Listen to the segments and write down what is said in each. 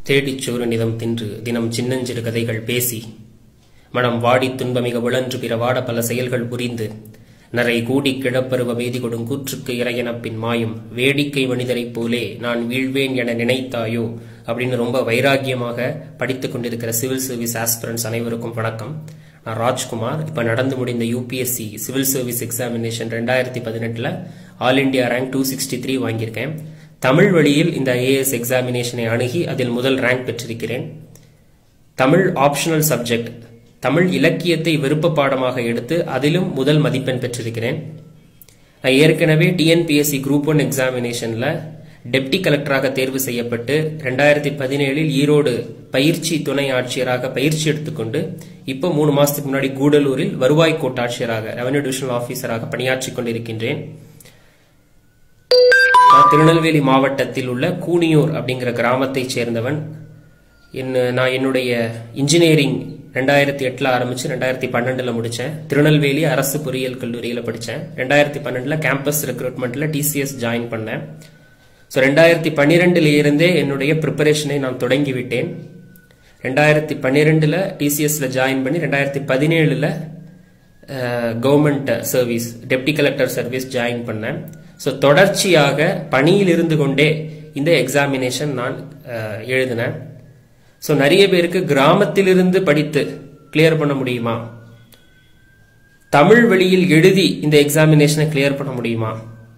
தேடிச் சோறு நிதம் தின்று தினம் சின்னஞ்சிறு கதைகள் பேசி மனம் வாடித் துன்பமிக விழன்று பிற வாட பல செயல்கள் புரிந்து நரை கூடி கிடப்பருவ மீதி கொடும் கூற்றுக்கு இறையெனப் பின் மாயும் வேடிக்கை மனிதரைப் போலே நான் வீழ்வேன் என நினைத்தாயோ அப்படின்னு ரொம்ப வைராக்கியமாக படித்துக் கொண்டிருக்கிற சிவில் சர்வீஸ் ஆஸ்பிரண்ட்ஸ் அனைவருக்கும் வணக்கம் நான் ராஜ்குமார் இப்ப நடந்து முடிந்த யூபிஎஸ்சி சிவில் சர்வீஸ் எக்ஸாமினேஷன் ரெண்டாயிரத்தி பதினெட்டுல all India rank two sixty three வாங்கியிருக்கேன் தமிழ் வழியில் இந்த ஐஏஎஸ் எக்ஸாமினேஷனை அணுகி அதில் முதல் ரேங்க் பெற்றிருக்கிறேன் தமிழ் ஆப்ஷனல் சப்ஜெக்ட் தமிழ் இலக்கியத்தை விருப்ப பாடமாக எடுத்து அதிலும் முதல் மதிப்பெண் பெற்றிருக்கிறேன் நான் ஏற்கனவே டிஎன்பிஎஸ்சி குரூப் ஒன் எக்ஸாமினேஷன்ல டெப்டி கலெக்டராக தேர்வு செய்யப்பட்டு ரெண்டாயிரத்தி பதினேழில் ஈரோடு பயிற்சி துணை ஆட்சியராக பயிற்சி எடுத்துக்கொண்டு இப்போ மூணு மாசத்துக்கு முன்னாடி கூடலூரில் வருவாய் கோட்டாட்சியராக ரெவன்யூ டிவிஷனல் ஆபீசராக பணியாற்றிக் கொண்டிருக்கின்றேன் நான் திருநெல்வேலி மாவட்டத்தில் உள்ள கூனியூர் அப்படிங்கிற கிராமத்தைச் சேர்ந்தவன் என்ன நான் என்னுடைய இன்ஜினியரிங் ரெண்டாயிரத்தி எட்டில் ஆரம்பிச்சு ரெண்டாயிரத்தி பன்னெண்டில் முடித்தேன் திருநெல்வேலி அரசு பொறியியல் கல்லூரியில் படித்தேன் ரெண்டாயிரத்தி பன்னெண்டில் கேம்பஸ் ரெக்ரூட்மெண்ட்டில் டிசிஎஸ் ஜாயின் பண்ணேன் ஸோ ரெண்டாயிரத்தி பன்னிரெண்டுல இருந்தே என்னுடைய ப்ரிப்பரேஷனை நான் தொடங்கி விட்டேன் ரெண்டாயிரத்தி பன்னிரெண்டில் டிசிஎஸ்ல ஜாயின் பண்ணி ரெண்டாயிரத்தி பதினேழில் government service deputy collector service join பண்ணேன் ஸோ தொடர்ச்சியாக பணியில் இருந்து கொண்டே இந்த எக்ஸாமினேஷன் நான் எழுதினேன் ஸோ நிறைய பேருக்கு கிராமத்திலிருந்து படித்து கிளியர் பண்ண முடியுமா தமிழ் வழியில் எழுதி இந்த எக்ஸாமினேஷனை கிளியர் பண்ண முடியுமா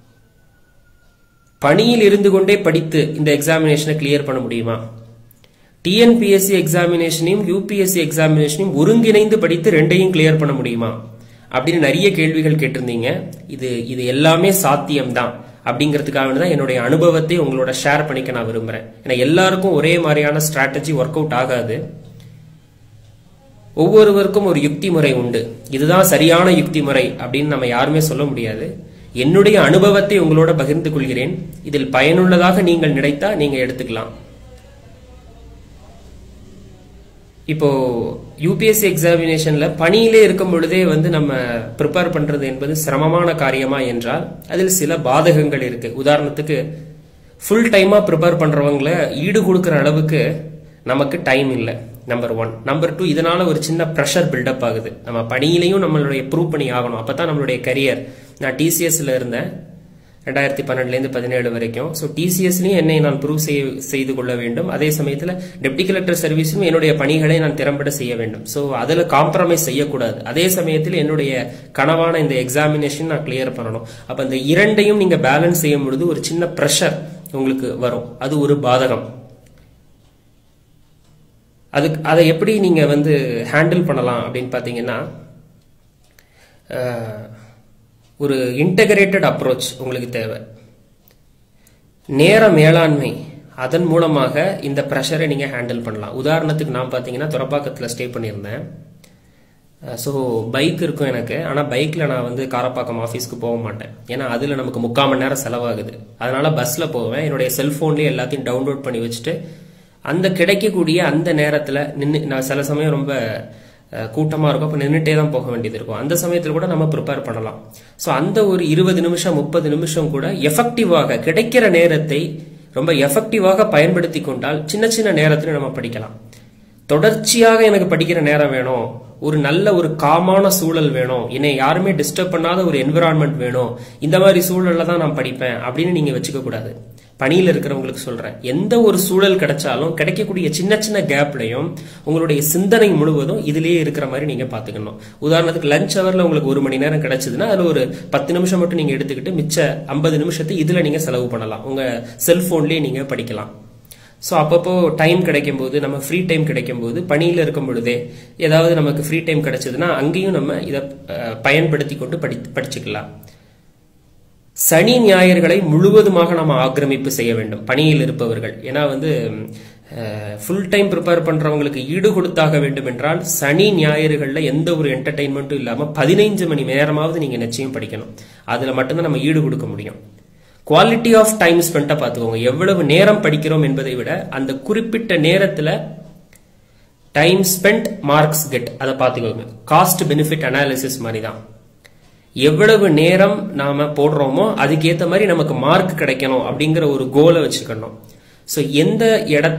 பணியில் இருந்து கொண்டே படித்து இந்த எக்ஸாமினேஷனை கிளியர் பண்ண முடியுமா டிஎன்பிஎஸ்சி எக்ஸாமினேஷனையும் யூபிஎஸ்சி எக்ஸாமினேஷனையும் ஒருங்கிணைந்து படித்து ரெண்டையும் கிளியர் பண்ண முடியுமா அப்படின்னு நிறைய கேள்விகள் கேட்டிருந்தீங்க இது இது எல்லாமே சாத்தியம்தான் அப்படிங்கிறதுக்காக தான் என்னுடைய அனுபவத்தை உங்களோட ஷேர் பண்ணிக்க நான் விரும்புறேன் ஏன்னா எல்லாருக்கும் ஒரே மாதிரியான ஸ்ட்ராட்டஜி ஒர்க் அவுட் ஆகாது ஒவ்வொருவருக்கும் ஒரு யுக்தி முறை உண்டு இதுதான் சரியான யுக்தி முறை அப்படின்னு நம்ம யாருமே சொல்ல முடியாது என்னுடைய அனுபவத்தை உங்களோட பகிர்ந்து கொள்கிறேன் இதில் பயனுள்ளதாக நீங்கள் நினைத்தா நீங்க எடுத்துக்கலாம் இப்போ யூபிஎஸ்சி எக்ஸாமினேஷன்ல பணியிலே இருக்கும் பொழுதே வந்து நம்ம ப்ரிப்பேர் பண்றது என்பது சிரமமான காரியமா என்றால் அதில் சில பாதகங்கள் இருக்கு உதாரணத்துக்கு ஃபுல் டைமா ப்ரிப்பேர் பண்றவங்கள ஈடு கொடுக்கிற அளவுக்கு நமக்கு டைம் இல்லை நம்பர் ஒன் நம்பர் டூ இதனால ஒரு சின்ன ப்ரெஷர் பில்டப் ஆகுது நம்ம பணியிலையும் நம்மளுடைய ப்ரூவ் பண்ணி ஆகணும் அப்பதான் நம்மளுடைய கரியர் நான் டிசிஎஸ்ல இருந்தேன் ரெண்டாயிரத்தி பன்னெண்டுலேருந்து பதினேழு வரைக்கும் ஸோ டிசிஎஸ்லையும் என்னை நான் ப்ரூவ் செய்து கொள்ள வேண்டும் அதே சமயத்தில் டெப்டி கலெக்டர் சர்வீஸும் என்னுடைய பணிகளை நான் திறம்பட செய்ய வேண்டும் ஸோ அதில் காம்ப்ரமைஸ் செய்யக்கூடாது அதே சமயத்தில் என்னுடைய கனவான இந்த எக்ஸாமினேஷன் நான் கிளியர் பண்ணணும் அப்போ இந்த இரண்டையும் நீங்கள் பேலன்ஸ் செய்யும் பொழுது ஒரு சின்ன ப்ரெஷர் உங்களுக்கு வரும் அது ஒரு பாதகம் அதுக்கு அதை எப்படி நீங்க வந்து ஹேண்டில் பண்ணலாம் அப்படின்னு பார்த்தீங்கன்னா ஒரு இன்டகிரேட்டட் அப்ரோச் உங்களுக்கு தேவை நேர மேலாண்மை அதன் மூலமாக இந்த ப்ரெஷரை நீங்க ஹேண்டில் பண்ணலாம் உதாரணத்துக்கு நான் பார்த்தீங்கன்னா துறப்பாக்கத்தில் ஸ்டே பண்ணியிருந்தேன் ஸோ பைக் இருக்கும் எனக்கு ஆனால் பைக்கில் நான் வந்து காரப்பாக்கம் ஆஃபீஸ்க்கு போக மாட்டேன் ஏன்னா அதில் நமக்கு முக்கால் மணி நேரம் செலவாகுது அதனால பஸ்ஸில் போவேன் என்னுடைய செல்ஃபோன்லேயே எல்லாத்தையும் டவுன்லோட் பண்ணி வச்சுட்டு அந்த கிடைக்கக்கூடிய அந்த நேரத்தில் நின்று நான் சில சமயம் ரொம்ப கூட்டமாக இருக்கும் அப்போ நின்றுட்டே தான் போக வேண்டியது இருக்கும் அந்த சமயத்தில் கூட நம்ம ப்ரிப்பேர் பண்ணலாம் ஸோ அந்த ஒரு இருபது நிமிஷம் முப்பது நிமிஷம் கூட எஃபெக்டிவாக கிடைக்கிற நேரத்தை ரொம்ப எஃபெக்டிவாக பயன்படுத்தி கொண்டால் சின்ன சின்ன நேரத்தில் நம்ம படிக்கலாம் தொடர்ச்சியாக எனக்கு படிக்கிற நேரம் வேணும் ஒரு நல்ல ஒரு காமான சூழல் வேணும் என்னை யாருமே டிஸ்டர்ப் பண்ணாத ஒரு என்விரான்மெண்ட் வேணும் இந்த மாதிரி சூழல்ல தான் நான் படிப்பேன் அப்படின்னு நீங்க வச்சுக்க கூடாது பணியில் இருக்கிறவங்களுக்கு சொல்றேன் எந்த ஒரு சூழல் கிடைச்சாலும் கிடைக்கக்கூடிய சின்ன சின்ன கேப்லையும் உங்களுடைய சிந்தனை முழுவதும் இதுலயே இருக்கிற மாதிரி நீங்க பாத்துக்கணும் உதாரணத்துக்கு லஞ்ச் ஹவர்ல உங்களுக்கு ஒரு மணி நேரம் கிடைச்சதுன்னா அதுல ஒரு பத்து நிமிஷம் மட்டும் நீங்க எடுத்துக்கிட்டு மிச்ச ஐம்பது நிமிஷத்தை இதுல நீங்க செலவு பண்ணலாம் உங்க செல்போன்லயே நீங்க படிக்கலாம் ஸோ அப்பப்போ டைம் கிடைக்கும் போது நம்ம ஃப்ரீ டைம் கிடைக்கும் போது பணியில் இருக்கும் பொழுதே ஏதாவது நமக்கு ஃப்ரீ டைம் கிடைச்சதுன்னா அங்கேயும் நம்ம இதை பயன்படுத்தி கொண்டு படி படிச்சுக்கலாம் சனி ஞாயிறுகளை முழுவதுமாக நம்ம ஆக்கிரமிப்பு செய்ய வேண்டும் பணியில் இருப்பவர்கள் ஏன்னா வந்து ஃபுல் டைம் ப்ரிப்பேர் பண்றவங்களுக்கு ஈடு கொடுத்தாக வேண்டும் என்றால் சனி ஞாயிறுகளில் எந்த ஒரு என்டர்டைன்மெண்ட்டும் இல்லாமல் பதினைஞ்சு மணி நேரமாவது நீங்க நிச்சயம் படிக்கணும் அதுல மட்டும்தான் நம்ம ஈடு கொடுக்க முடியும் குவாலிட்டி ஆஃப் டைம் ஸ்பெண்ட்டை பார்த்துக்கோங்க எவ்வளவு நேரம் படிக்கிறோம் என்பதை விட அந்த குறிப்பிட்ட நேரத்தில் டைம் ஸ்பெண்ட் மார்க்ஸ் கெட் அதை பார்த்துக்கோங்க காஸ்ட் பெனிஃபிட் அனாலிசிஸ் மாதிரி தான் எவ்வளவு நேரம் நாம போடுறோமோ அதுக்கேற்ற மாதிரி நமக்கு மார்க் கிடைக்கணும் அப்படிங்கிற ஒரு கோலை வச்சுக்கணும் ஸோ எந்த இடத்துல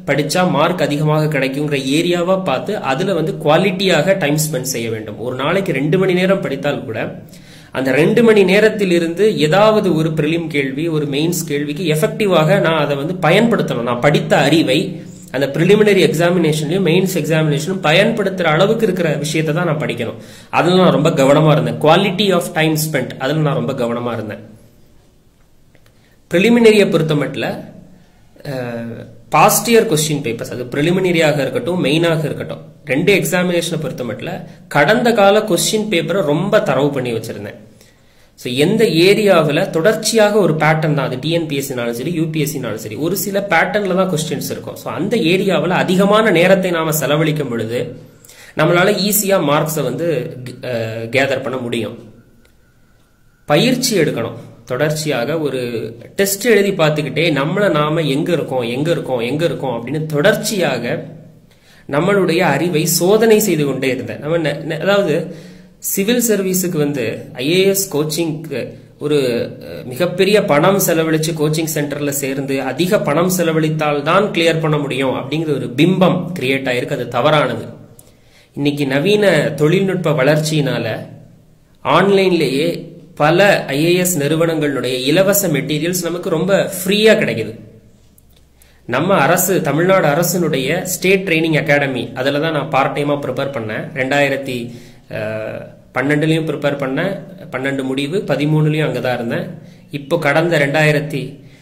படிச்சா மார்க் அதிகமாக கிடைக்குங்கிற ஏரியாவா பார்த்து அதுல வந்து குவாலிட்டியாக டைம் ஸ்பெண்ட் செய்ய வேண்டும் ஒரு நாளைக்கு ரெண்டு மணி நேரம் படித்தால் கூட அந்த ரெண்டு மணி நேரத்தில் இருந்து ஏதாவது ஒரு பிரிலிம் கேள்வி ஒரு மெயின்ஸ் கேள்விக்கு எஃபெக்டிவாக நான் அதை வந்து பயன்படுத்தணும் நான் படித்த அறிவை அந்த ப்ரிலிமினரி எக்ஸாமினேஷன்லயும் மெயின்ஸ் எக்ஸாமினேஷனும் பயன்படுத்துற அளவுக்கு இருக்கிற விஷயத்தை தான் நான் படிக்கணும் அதுல நான் ரொம்ப கவனமா இருந்தேன் குவாலிட்டி ஆஃப் டைம் ஸ்பெண்ட் அதுல நான் ரொம்ப கவனமா இருந்தேன் ப்ரிலிமினரியை பொறுத்த மட்டும் பாஸ்ட் இயர் கொஸ்டின் பேப்பர்ஸ் அது ப்ரிலிமினரியாக இருக்கட்டும் மெயினாக இருக்கட்டும் ரெண்டு எக்ஸாமினேஷனை பொறுத்த மட்டும் கடந்த கால கொஸ்டின் பேப்பரை ரொம்ப தரவு பண்ணி வச்சிருந்தேன் ஸோ எந்த ஏரியாவில் தொடர்ச்சியாக ஒரு பேட்டர்ன் தான் அது டிஎன்பிஎஸ்சினாலும் சரி யூபிஎஸ்சினாலும் சரி ஒரு சில பேட்டர்ன்ல தான் கொஸ்டின்ஸ் இருக்கும் ஸோ அந்த ஏரியாவில் அதிகமான நேரத்தை நாம செலவழிக்கும் பொழுது நம்மளால ஈஸியா மார்க்ஸை வந்து கேதர் பண்ண முடியும் பயிற்சி எடுக்கணும் தொடர்ச்சியாக ஒரு டெஸ்ட் எழுதி பார்த்துக்கிட்டே நம்மளை நாம எங்க இருக்கோம் எங்க இருக்கோம் எங்க இருக்கோம் அப்படின்னு தொடர்ச்சியாக நம்மளுடைய அறிவை சோதனை செய்து கொண்டே இருந்தேன் நம்ம நெ- நெ- அதாவது சிவில் சர்வீஸுக்கு வந்து ஐஏஎஸ் கோச்சிங்க்கு ஒரு அஹ், மிகப்பெரிய பணம் செலவழிச்சு கோச்சிங் சென்டர்ல சேர்ந்து அதிக பணம் செலவழித்தால் தான் கிளியர் பண்ண முடியும் அப்படிங்கிற ஒரு பிம்பம் கிரியேட் ஆயிருக்கு அது தவறானது இன்னைக்கு நவீன தொழில்நுட்ப வளர்ச்சியினால ஆன்லைன்லேயே பல ஐஏஎஸ் நிறுவனங்களுடைய இலவச மெட்டீரியல்ஸ் நமக்கு ரொம்ப ஃப்ரீயா கிடைக்குது நம்ம அரசு தமிழ்நாடு அரசினுடைய ஸ்டேட் ட்ரைனிங் அகாடமி அதில் தான் நான் பார்ட் டைமாக ப்ரிப்பேர் பண்ணேன் ரெண்டாயிரத்தி பன்னெண்டுலையும் ப்ரிப்பேர் பண்ணேன் பன்னெண்டு முடிவு பதிமூணுலையும் அங்கே தான் இருந்தேன் இப்போ கடந்த ரெண்டாயிரத்தி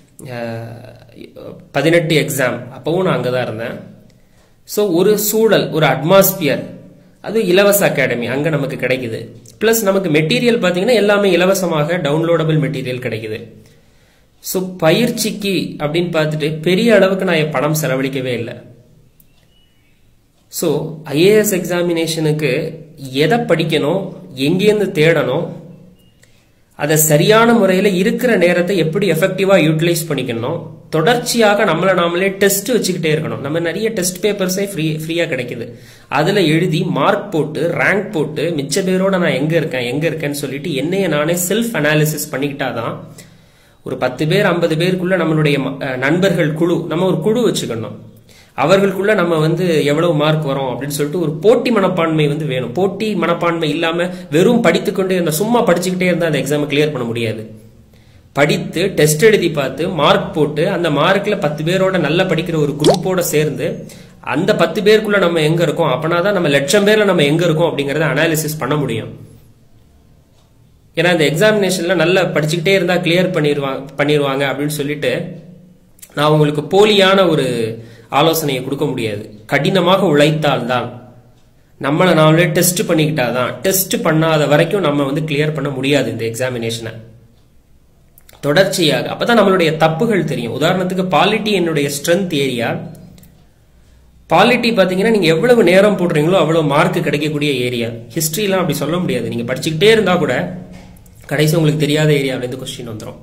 பதினெட்டு எக்ஸாம் அப்பவும் நான் அங்கே தான் இருந்தேன் ஸோ ஒரு சூழல் ஒரு அட்மாஸ்பியர் அது இலவச அகாடமி அங்க நமக்கு கிடைக்குது பிளஸ் நமக்கு மெட்டீரியல் பாத்தீங்கன்னா எல்லாமே இலவசமாக டவுன்லோடபிள் மெட்டீரியல் கிடைக்குது ஸோ பயிற்சிக்கு அப்படின்னு பார்த்துட்டு பெரிய அளவுக்கு நான் என் பணம் செலவழிக்கவே இல்லை ஸோ ஐஏஎஸ் எக்ஸாமினேஷனுக்கு எதை படிக்கணும் எங்கேருந்து தேடணும் அதை சரியான முறையில் இருக்கிற நேரத்தை எப்படி எஃபெக்டிவா யூட்டிலைஸ் பண்ணிக்கணும் தொடர்ச்சியாக நம்மளை நாமளே டெஸ்ட் வச்சுக்கிட்டே இருக்கணும் நம்ம நிறைய டெஸ்ட் பேப்பர்ஸே ஃப்ரீ ஃப்ரீயா கிடைக்குது அதுல எழுதி மார்க் போட்டு ரேங்க் போட்டு மிச்ச பேரோட நான் எங்க இருக்கேன் எங்க இருக்கேன்னு சொல்லிட்டு என்னைய நானே செல்ஃப் அனாலிசிஸ் பண்ணிக்கிட்டாதான் ஒரு பத்து பேர் ஐம்பது பேருக்குள்ள நம்மளுடைய ம- அஹ் நண்பர்கள் குழு நம்ம ஒரு குழு வச்சுக்கணும் அவர்களுக்குள்ள நம்ம வந்து எவ்வளவு மார்க் வரும் அப்படின்னு சொல்லிட்டு ஒரு போட்டி மனப்பான்மை வந்து வேணும் போட்டி மனப்பான்மை இல்லாம வெறும் படித்துக்கொண்டே இருந்த சும்மா படிச்சுக்கிட்டே இருந்தா அந்த எக்ஸாமை கிளியர் பண்ண முடியாது படித்து டெஸ்ட் எழுதி பார்த்து மார்க் போட்டு அந்த மார்க்ல பத்து பேரோட நல்லா படிக்கிற ஒரு குரூப்போட சேர்ந்து அந்த பத்து பேருக்குள்ள நம்ம எங்க இருக்கோம் அப்பனாதான் நம்ம லட்சம் பேர்ல நம்ம எங்க இருக்கோம் அப்படிங்கறத அனாலிசிஸ் பண்ண முடியும் ஏன்னா இந்த எக்ஸாமினேஷன்ல நல்லா படிச்சுக்கிட்டே இருந்தா கிளியர் பண்ணிடுவாங்க பண்ணிடுவாங்க அப்படின்னு சொல்லிட்டு நான் உங்களுக்கு போலியான ஒரு ஆலோசனையை கொடுக்க முடியாது கடினமாக உழைத்தால்தான் நம்மளை நாமளே டெஸ்ட் பண்ணிக்கிட்டாதான் டெஸ்ட் பண்ணாத வரைக்கும் நம்ம வந்து கிளியர் பண்ண முடியாது இந்த எக்ஸாமினேஷனை தொடர்ச்சியாக அப்பதான் நம்மளுடைய தப்புகள் தெரியும் உதாரணத்துக்கு பாலிட்டி என்னுடைய ஸ்ட்ரென்த் ஏரியா பாலிட்டி பாத்தீங்கன்னா நீங்க எவ்வளவு நேரம் போடுறீங்களோ அவ்வளவு மார்க் கிடைக்கக்கூடிய ஏரியா ஹிஸ்டரிலாம் அப்படி சொல்ல முடியாது நீங்க படிச்சுக்கிட்டே இருந்தா கூட கடைசி உங்களுக்கு தெரியாத ஏரியாவில இருந்து கொஸ்டின் வந்துடும்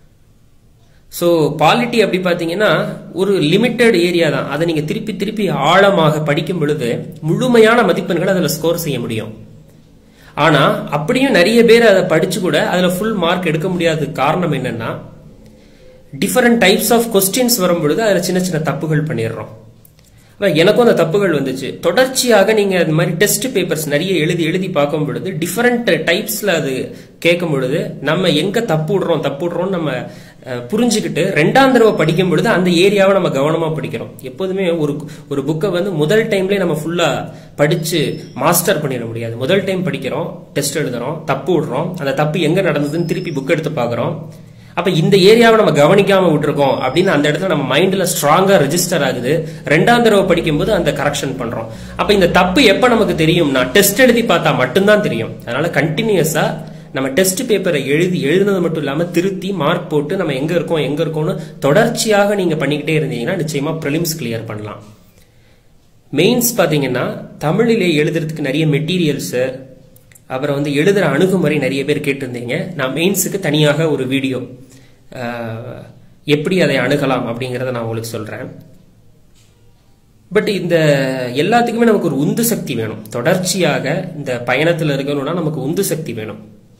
ஸோ பாலிட்டி அப்படி பார்த்தீங்கன்னா ஒரு லிமிட்டெட் ஏரியா தான் அதை நீங்கள் திருப்பி திருப்பி ஆழமாக படிக்கும் பொழுது முழுமையான மதிப்பெண்களை அதில் ஸ்கோர் செய்ய முடியும் ஆனா அப்படியும் நிறைய பேர் அதை படிச்சு கூட அதுல ஃபுல் மார்க் எடுக்க முடியாத காரணம் என்னன்னா டிஃபரெண்ட் டைப்ஸ் ஆஃப் கொஸ்டின்ஸ் வரும் பொழுது அதுல சின்ன சின்ன தப்புகள் பண்ணிடுறோம் அப்ப எனக்கும் அந்த தப்புகள் வந்துச்சு தொடர்ச்சியாக நீங்க அது மாதிரி டெஸ்ட் பேப்பர்ஸ் நிறைய எழுதி எழுதி பார்க்கும் பொழுது டிஃபரெண்ட் டைப்ஸ்ல அது கேட்கும் பொழுது நம்ம எங்க தப்பு விடுறோம் தப்பு விடுறோம் நம்ம அஹ், புரிஞ்சுக்கிட்டு ரெண்டாம் தடவை படிக்கும் பொழுது அந்த ஏரியாவை நம்ம கவனமா படிக்கிறோம் எப்போதுமே ஒரு ஒரு புக்கை வந்து முதல் டைம்லயே நம்ம ஃபுல்லா படிச்சு மாஸ்டர் பண்ணிட முடியாது முதல் டைம் படிக்கிறோம் டெஸ்ட் எழுதுறோம் தப்பு விடுறோம் அந்த தப்பு எங்க நடந்ததுன்னு திருப்பி புக் எடுத்து பார்க்கறோம் அப்ப இந்த ஏரியாவை நம்ம கவனிக்காம விட்டுருக்கோம் அப்படின்னு அந்த இடத்துல நம்ம மைண்ட்ல ஸ்ட்ராங்கா ரெஜிஸ்டர் ஆகுது ரெண்டாம் தடவை படிக்கும்போது அந்த கரெக்ஷன் பண்றோம் அப்ப இந்த தப்பு எப்ப நமக்கு தெரியும்னா டெஸ்ட் எழுதி பார்த்தா மட்டும்தான் தெரியும் அதனால கண்டினியூஸா நம்ம டெஸ்ட் பேப்பரை எழுதி எழுதுனது மட்டும் இல்லாம திருத்தி மார்க் போட்டு நம்ம எங்க இருக்கோம் எங்க இருக்கோம்னு தொடர்ச்சியாக நீங்க பண்ணிக்கிட்டே இருந்தீங்கன்னா நிச்சயமா ப்ரிலிம்ஸ் கிளியர் பண்ணலாம் மெயின்ஸ் பாத்தீங்கன்னா தமிழிலே எழுதுறதுக்கு நிறைய மெட்டீரியல்ஸ் அப்புறம் வந்து எழுதுற அணுகுமுறை நிறைய பேர் கேட்டிருந்தீங்க நான் மெயின்ஸுக்கு தனியாக ஒரு வீடியோ எப்படி அதை அணுகலாம் அப்படிங்கறத நான் உங்களுக்கு சொல்றேன் பட் இந்த எல்லாத்துக்குமே நமக்கு ஒரு உந்து சக்தி வேணும் தொடர்ச்சியாக இந்த பயணத்துல இருக்கணும்னா நமக்கு உந்து சக்தி வேணும்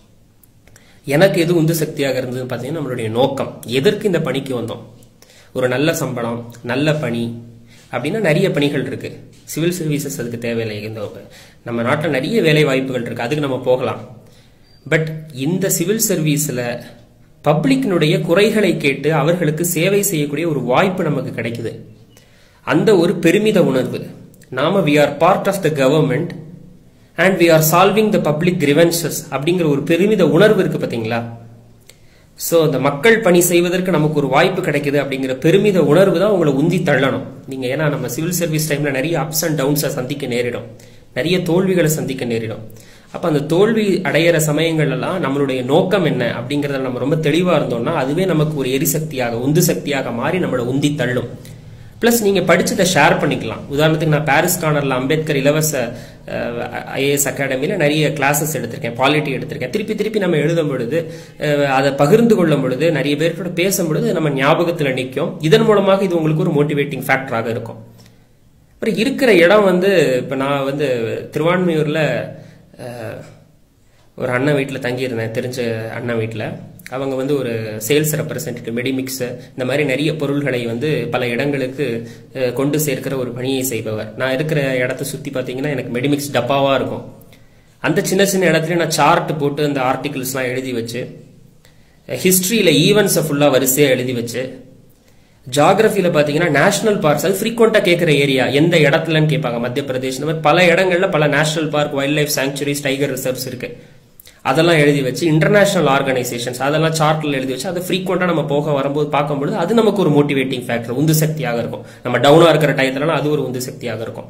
எனக்கு எது உந்து சக்தியாக இருந்ததுன்னு பார்த்தீங்கன்னா நம்மளுடைய நோக்கம் எதற்கு இந்த பணிக்கு வந்தோம் ஒரு நல்ல சம்பளம் நல்ல பணி அப்படின்னா நிறைய பணிகள் இருக்கு சிவில் சர்வீசஸ் அதுக்கு தேவையில்லை இந்த நம்ம நாட்டில் நிறைய வேலை வாய்ப்புகள் இருக்கு அதுக்கு நம்ம போகலாம் பட் இந்த சிவில் சர்வீஸ்ல பப்ளிக்கினுடைய குறைகளை கேட்டு அவர்களுக்கு சேவை செய்யக்கூடிய ஒரு வாய்ப்பு நமக்கு கிடைக்குது அந்த ஒரு பெருமித உணர்வு நாம we are part of the government and we are solving the public grievances அப்படிங்கிற ஒரு பெருமித உணர்வு இருக்கு பாத்தீங்களா ஸோ அந்த மக்கள் பணி செய்வதற்கு நமக்கு ஒரு வாய்ப்பு கிடைக்குது அப்படிங்கிற பெருமித உணர்வு தான் உங்களை உந்தி தள்ளணும் நீங்க ஏன்னா நம்ம சிவில் சர்வீஸ் டைம்ல நிறைய அப்ஸ் அண்ட் டவுன்ஸை சந்திக்க நேரிடும் நிறைய தோல்விகளை சந்திக்க நேரிடும் அப்ப அந்த தோல்வி அடையிற சமயங்கள் எல்லாம் நம்மளுடைய நோக்கம் என்ன அப்படிங்கறத நம்ம ரொம்ப தெளிவா இருந்தோம்னா அதுவே நமக்கு ஒரு எரிசக்தியாக உந்து சக்தியாக மாறி நம்மளை உந்தி தள்ளும் பிளஸ் நீங்க படிச்சதை ஷேர் பண்ணிக்கலாம் உதாரணத்துக்கு நான் பாரிஸ் கார்னர்ல அம்பேத்கர் இலவச ஐஏஎஸ் அகாடமியில நிறைய கிளாஸஸ் எடுத்திருக்கேன் பாலிட்டி எடுத்திருக்கேன் திருப்பி திருப்பி நம்ம எழுதும் பொழுது அஹ், அதை பகிர்ந்து கொள்ளும் பொழுது நிறைய பேர் கூட பேசும் பொழுது நம்ம ஞாபகத்துல நிற்கும் இதன் மூலமாக இது உங்களுக்கு ஒரு மோட்டிவேட்டிங் ஃபேக்டராக இருக்கும் அப்புறம் இருக்கிற இடம் வந்து இப்ப நான் வந்து திருவான்மையூர்ல அஹ், ஒரு அண்ணன் வீட்டில் தங்கியிருந்தேன் தெரிஞ்ச அண்ணன் வீட்டில் அவங்க வந்து ஒரு சேல்ஸ் ரெப்ரசன்டேட்டிவ் மெடிமிக்ஸ் இந்த மாதிரி நிறைய பொருள்களை வந்து பல இடங்களுக்கு அஹ், கொண்டு சேர்க்கிற ஒரு பணியை செய்பவர் நான் இருக்கிற இடத்த சுற்றி பார்த்தீங்கன்னா எனக்கு மெடிமிக்ஸ் டப்பாவாக இருக்கும் அந்த சின்ன சின்ன இடத்துல நான் சார்ட் போட்டு அந்த ஆர்டிகிள்ஸ்லாம் எழுதி வச்சு ஹிஸ்ட்ரியில் ஈவெண்ட்ஸை ஃபுல்லாக வரிசையாக எழுதி வச்சு ஜாகிரபியில பாத்தீங்கன்னா நேஷனல் பார்க்ஸ் அது ஃப்ரீக்வெண்டா கேட்கிற ஏரியா எந்த இடத்துலன்னு கேட்பாங்க மத்திய பிரதேஷ் இந்த மாதிரி பல இடங்கள்ல பல national park wild life sanctuaries tiger reserves இருக்கு அதெல்லாம் எழுதி வச்சு இன்டர்நேஷனல் ஆர்கனைசேஷன்ஸ் அதெல்லாம் சார்ட்ல எழுதி வச்சு அதை ஃப்ரீக்வெண்டா நம்ம போக வரும்போது பார்க்கும்பொழுது அது நமக்கு ஒரு மோட்டிவேட்டிங் ஃபேக்டர் உந்து சக்தியாக இருக்கும் நம்ம டவுனா இருக்கிற டயத்துலலாம் அது ஒரு உந்து சக்தியாக இருக்கும்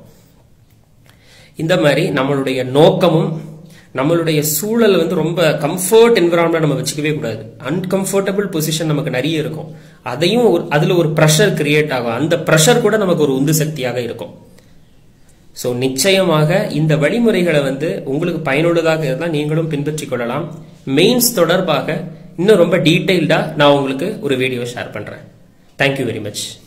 இந்த மாதிரி நம்மளுடைய நோக்கமும் நம்மளுடைய சூழல் வந்து ரொம்ப கம்ஃபர்ட் என்விரான்மெண்ட் நம்ம வச்சுக்கவே கூடாது அன்கம்ஃபர்டபுள் பொசிஷன் நமக்கு நிறைய இருக்கும் அதையும் ஒரு அதுல ஒரு ப்ரெஷர் கிரியேட் ஆகும் அந்த ப்ரெஷர் கூட நமக்கு ஒரு உந்து சக்தியாக இருக்கும் ஸோ நிச்சயமாக இந்த வழிமுறைகளை வந்து உங்களுக்கு பயனுள்ளதாக இருந்தால் நீங்களும் பின்பற்றிக் கொள்ளலாம் மெயின்ஸ் தொடர்பாக இன்னும் ரொம்ப டீட்டெயில்டா நான் உங்களுக்கு ஒரு வீடியோ ஷேர் பண்றேன் தேங்க்யூ வெரி மச்